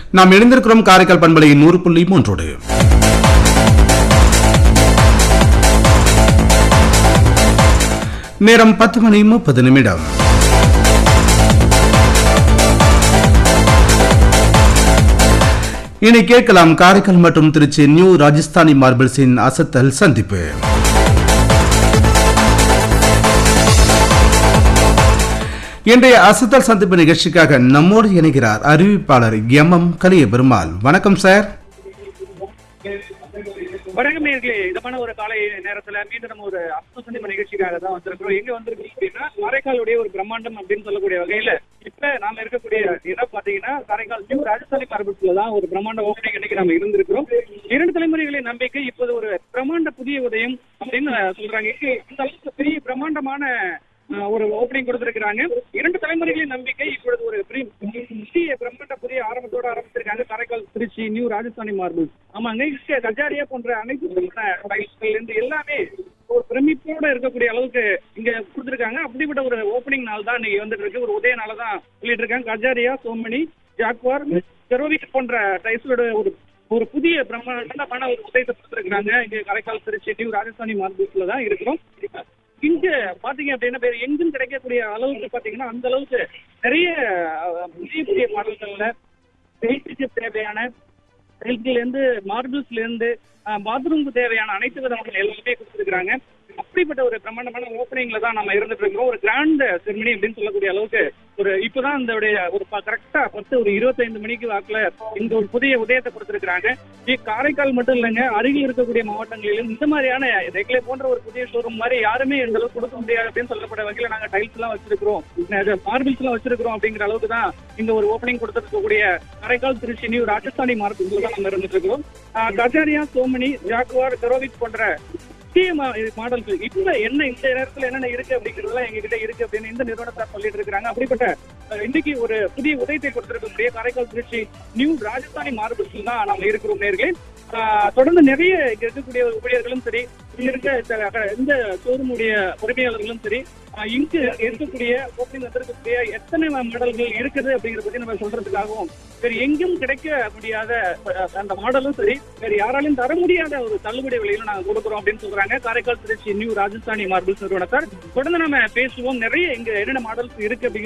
நாம் இணைந்திருக்கிறோம் காரைக்கால் பண்பலையின் நூறு புள்ளி மூன்றோடு நேரம் பத்து மணி முப்பது நிமிடம் இனி கேட்கலாம் காரைக்கால் மற்றும் திருச்சி நியூ ராஜஸ்தானி மார்பிள்ஸின் அசத்தல் சந்திப்பு இன்றைய அசத்தல் சந்திப்பு நிகழ்ச்சிக்காக நம்மோடு இணைகிறார் அறிவிப்பாளர் எம் எம் கலிய பெருமாள் வணக்கம் சார் வணக்கம் நேர்களே இதமான ஒரு காலை நேரத்துல மீண்டும் நம்ம ஒரு அஸ்த சந்திப்பு நிகழ்ச்சிக்காக தான் வந்திருக்கிறோம் எங்க வந்திருக்கோம் அப்படின்னா காரைக்காலுடைய ஒரு பிரம்மாண்டம் அப்படின்னு சொல்லக்கூடிய வகையில இப்ப நாம இருக்கக்கூடிய இடம் பாத்தீங்கன்னா காரைக்கால் நியூ ராஜஸ்தானி மார்பிள்ஸ்ல தான் ஒரு பிரம்மாண்ட ஓப்பனிங் இன்னைக்கு நம்ம இருந்திருக்கிறோம் இரண்டு தலைமுறைகளின் நம்பிக்கை இப்போது ஒரு பிரம்மாண்ட புதிய உதயம் அப்படின்னு சொல்றாங்க இங்க இந்த அளவுக்கு பெரிய பிரம்மாண்டமான அஹ், ஒரு ஓப்பனிங் கொடுத்திருக்கிறாங்க இரண்டு தலைமுறைகளின் நம்பிக்கை இப்பொழுது ஒரு பெரிய புதிய பிரம்மாண்ட புதிய ஆரம்பத்தோட ஆரம்பிச்சிருக்காங்க காரைக்கால் திருச்சி நியூ ராஜஸ்தானி மார்பிள்ஸ் ஆமாங்க இங்க கஜாரியா போன்ற அனைத்து விதமான டைல்ஸ்ல இருந்து எல்லாமே ஒரு பிரமிப்போட இருக்கக்கூடிய அளவுக்கு இங்க கொடுத்திருக்காங்க அப்படிப்பட்ட ஒரு ஓப்பனிங் நாள் தான் இன்னைக்கு வந்துட்டு இருக்கு ஒரு உதய நாள் தான் சொல்லிட்டு இருக்காங்க கஜாரியா சோமணி ஜாக்வார் ஜெரோவிக் போன்ற டைல்ஸோட ஒரு ஒரு புதிய பிரம்மாண்டமான ஒரு உதயத்தை கொடுத்திருக்காங்க இங்க காரைக்கால் திருச்சி நியூ ராஜஸ்தானி மார்பிள்ஸ்ல தான் இருக்கிறோம் இங்க பாத்தீங்க அப்படின்னா வேற எங்கும் கிடைக்கக்கூடிய அளவுக்கு பாத்தீங்கன்னா அந்த அளவுக்கு நிறைய அஹ், புதிய புதிய மாடல்கள்ல பெயிண்ட்டுக்கு தேவையான டைல்ஸ்ல இருந்து மார்பிள்ஸ்ல இருந்து பாத்ரூமுக்கு தேவையான அனைத்து விதமான எல்லாமே கொடுத்துருக்காங்க அப்படிப்பட்ட ஒரு பிரம்மாண்டமான ஓப்பனிங்ல தான் நம்ம இருந்துட்டு இருக்கிறோம் ஒரு கிராண்ட் செரிமனி அப்படின்னு சொல்லக்கூடிய அளவுக்கு ஒரு இப்பதான் இந்த ஒரு கரெக்டா பத்து ஒரு இருபத்தைந்து மணிக்கு வாக்குல இந்த ஒரு புதிய உதயத்தை கொடுத்திருக்காங்க இது காரைக்கால் மட்டும் இல்லைங்க அருகில் இருக்கக்கூடிய மாவட்டங்களிலும் இந்த மாதிரியான ரெகுலே போன்ற ஒரு புதிய ஷோரூம் மாதிரி யாருமே இந்த அளவுக்கு கொடுக்க முடியாது அப்படின்னு சொல்லப்பட்ட வகையில நாங்க டைல்ஸ் எல்லாம் வச்சிருக்கிறோம் மார்பிள்ஸ் எல்லாம் வச்சிருக்கிறோம் அப்படிங்கிற அளவுக்கு தான் இந்த ஒரு ஓப்பனிங் கொடுத்திருக்கக்கூடிய காரைக்கால் திருச்சி நியூ ராஜஸ்தானி மார்பிள்ஸ் தான் நம்ம இருந்துட்டு இருக்கிறோம் ஆஹ் கஜாரியா சோமனி ஜாக்குவார் கரோவிக் போன்ற முக்கிய மா- இது மாடல்கள் இப்ப என்ன இந்த நேரத்துல என்னென்ன இருக்கு அப்படிங்கறதெல்லாம் எங்க கிட்ட இருக்கு அப்படின்னு இந்த நிறுவனத்தார் சொல்லிட்டு இருக்காங்க அப்படிப்பட்ட அஹ், இன்னைக்கு ஒரு புதிய உதயத்தை கொடுத்திருக்கக்கூடிய காரைக்கால் திருச்சி நியூ ராஜஸ்தானி மார்பிள்ஸ் தான் நம்ம இருக்கிறோம் நேர்களே ஆஹ், தொடர்ந்து நிறைய இங்க இருக்கக்கூடிய ஊழியர்களும் சரி இங்க இருக்க இந்த- இந்த ஷோரூமுடைய உரிமையாளர்களும் சரி ஆஹ், இங்கு இருக்கக்கூடிய ஓப்பனிங் வந்திருக்கக்கூடிய எத்தனை மாடல்கள் இருக்குது அப்படிங்கறத பத்தி நம்ம சொல்றதுக்காகவும் வேறு எங்கும் கிடைக்க முடியாத அஹ், அந்த மாடலும் சரி வேற யாராலையும் தர முடியாத ஒரு தள்ளுபடி விலையில நாங்க கொடுக்குறோம் அப்படின்னு சொல்றாங்க காரைக்கால் திருச்சி நியூ ராஜஸ்தானி மார்பிள்ஸ் நிறுவனத்தார் தொடர்ந்து நம்ம பேசுவோம் நிறைய இங்க என்னென்ன மாடல்ஸ் இருக்கு அப்படிங்கிற